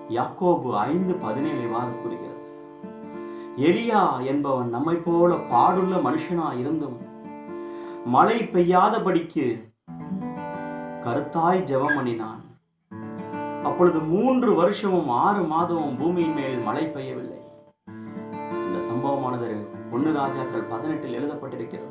யாக்கோபு ஐந்து பதினேழு இவ்வாறு கூறுகிறது எலியா என்பவன் நம்மை போல பாடுள்ள மனுஷனா இருந்தும் மழை பெய்யாதபடிக்கு கருத்தாய் ஜெபம் பண்ணினான் அப்பொழுது மூன்று வருஷமும் ஆறு மாதமும் பூமியின் மேல் மழை பெய்யவில்லை இந்த சம்பவமானது ஒன்னு ராஜாக்கள் பதினெட்டில் எழுதப்பட்டிருக்கிறது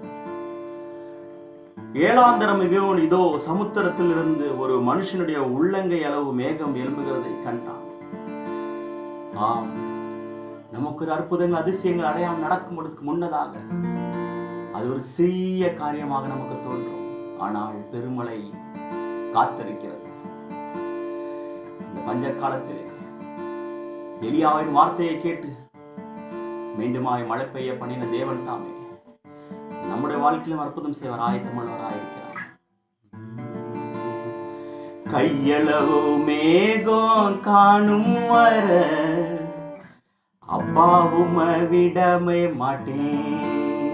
ஏழாந்தரம் இவன் இதோ சமுத்திரத்தில் இருந்து ஒரு மனுஷனுடைய உள்ளங்கை அளவு மேகம் எழும்புகிறதை கண்டான் ஆம் நமக்கு ஒரு அற்புதங்கள் அதிசயங்கள் அடையாளம் நடக்கும் பொழுதுக்கு முன்னதாக அது ஒரு சிறிய காரியமாக நமக்கு தோன்றும் ஆனால் பெருமழை காத்திருக்கிறது இந்த பஞ்ச காலத்திலே எலியாவின் வார்த்தையை கேட்டு மீண்டுமாய் மழை பெய்ய பண்ணின தேவன் தாமே நம்முடைய வாழ்க்கையிலும் அற்புதம் செய்வார் ஆயத்தமுள்ளவராயிருக்கிறார் கையளவு மேகம் காணும் வர அப்பாவும் விடமே மாட்டேன்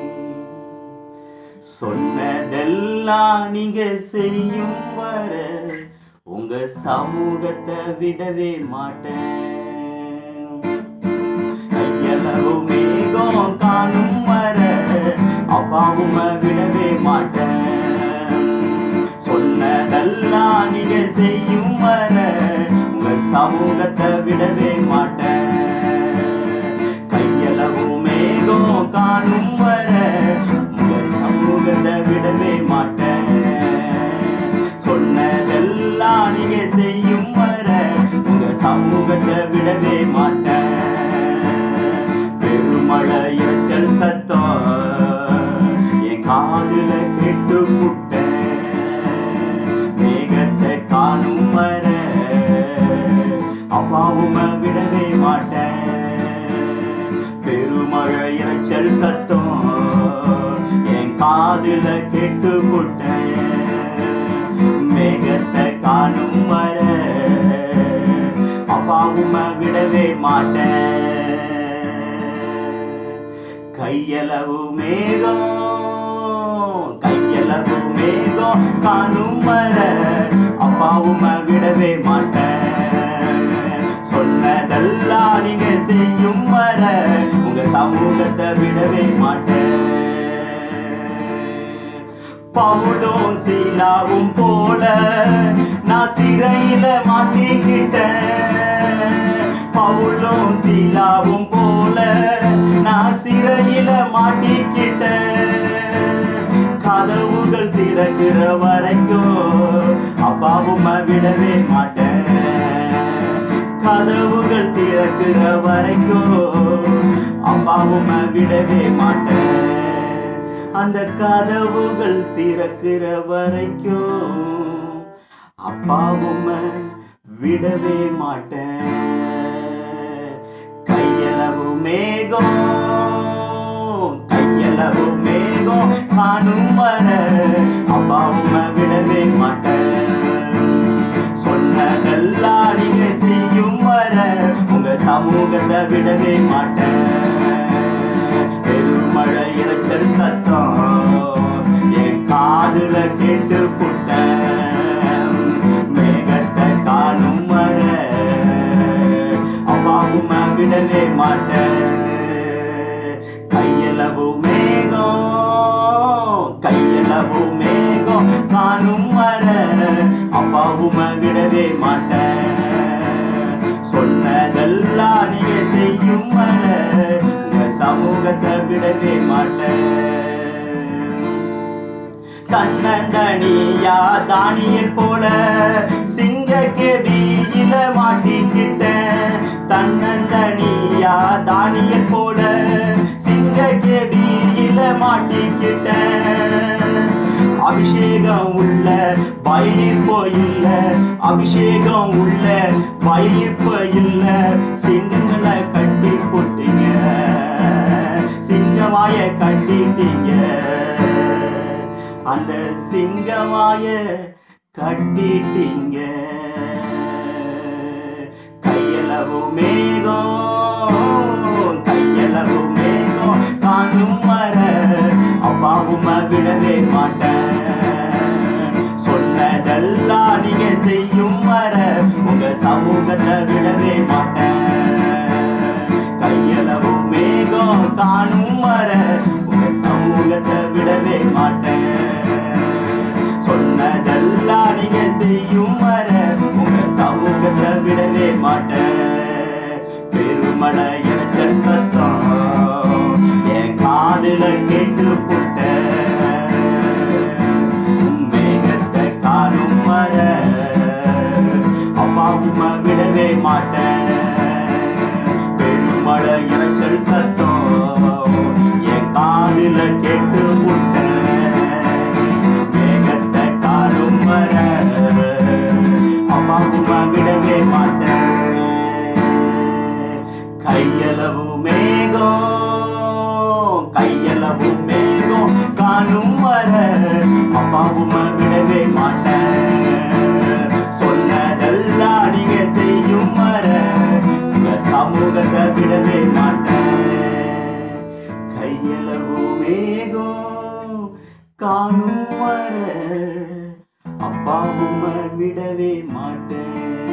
சொன்னதெல்லாம் நீங்க செய்யும் வர உங்க சமூகத்தை விடவே மாட்டேன் கையளவு மேகம் காணும் வர அப்பாவும் விடவே மாட்டேன் சொன்னதெல்லாம் நீங்க செய்யும் வர உங்க சமூகத்தை விடவே மாட்டேன் கையளவு மேகம் காணும் வர உங்க சமூகத்தை விடவே மாட்டேன் சொன்னதெல்லாம் நீங்க செய்யும் வர உங்க சமூகத்தை விடவே மாட்டேன் பெருமழை இரைச்சல் சத்தம் என் காதுல கெட்டு புட்டேன் மேகத்தை காணும் வர அப்பாவும் விடவே மாட்டேன் பெருமழை இரைச்சல் சத்தம் என் காதுல கெட்டு புட்டேன் மேகத்தை காணும் வர அப்பாவும் விடவே மாட்டேன் கையளவு மேகம் கையளவு மேகம் காணும் வர அப்பாவும் விடவே மாட்டேன் சொன்னதெல்லாம் நீங்க செய்யும் வர உங்க சமூகத்தை விடவே மாட்டேன் பவுலும் சீலாவும் போல நான் சிறையில மாட்டிக்கிட்டேன் பவுலும் சீலாவும் போல நான் சிறையில மாட்டிக்கிட்டேன் கதவுகள் திறக்கிற வரைக்கும் அப்பாவும் விடவே மாட்டேன் கதவுகள் திறக்கிற வரைக்கும் அப்பாவும் விடவே மாட்டேன் அந்த கதவுகள் திறக்கிற வரைக்கும் அப்பாவும் விடவே மாட்டேன் கையளவு மேகம் கையளவு மேகம் காணும் வர அப்பாவும் விடவே மாட்டேன் சொன்னதெல்லாம் நீங்க செய்யும் வர உங்க சமூகத்தை விடவே மாட்டேன் பெருமழை இரைச்சல் சத்தம் என் காதுல கேட்டு புட்டேன் மேகத்தை காணும் வர அப்பாவும் விடவே மாட்டேன் கையளவு மேகம் கையளவு மேகம் காணும் வர அப்பாவும் விடவே மாட்டேன் சொன்னதெல்லாம் நீங்க செய்யும் வர உங்க சமூகத்தை விடவே மாட்டேன் தன்னந்தனியா தானியல் போல சிங்க கெடியில மாட்டிக்கிட்டேன் தன்னந்தனியா தானியல் போல சிங்க கெடியில மாட்டிக்கிட்டேன் அபிஷேகம் உள்ள பயிர்ப்போ இல்ல அபிஷேகம் உள்ள பயிர்ப்போ இல்ல சிங்கங்களை கட்டி போட்டீங்க சிங்கமாய கட்டிட்டீங்க அந்த சிங்கமாய கட்டிட்டீங்க கையளவு மேகம் கையளவு மேகம் காணும் வர அப்பாவும் விடவே மாட்டேன் சொன்னதெல்லாம் நீங்க செய்யும் வர உங்க சமூக சமூகத்தை விடவே மாட்டேன் கையளவு மேகம் காணும் வர உங்க சமூகத்தை விடவே மாட்டேன் சொன்னதெல்லாம் நீங்க செய்யும் வர உங்க சமூகத்தை விடவே மாட்டேன் பெருமழை இறைச்சல் சத்தம் என் காதுல கேட்டு புட்ட மேகத்தை காணும் வர அப்பாவுமா விடவே மாட்டேன் பெருமழை இறைச்சல் சத்தம் என் காதுல கேட்டு புட்ட மேகத்தை காணும் வர அப்பாவுமா விடவே மாட்டேன் கையளவு மேகம் கையளவு மேகம் காணும் வர அப்பாவும் விடவே மாட்டேன் சொன்னதெல்லாம் நீங்க செய்யும் வர உங்க சமூகத்தை விடவே மாட்டேன் கையளவு மேகம் காணும் வர அப்பாவும் விடவே மாட்டேன்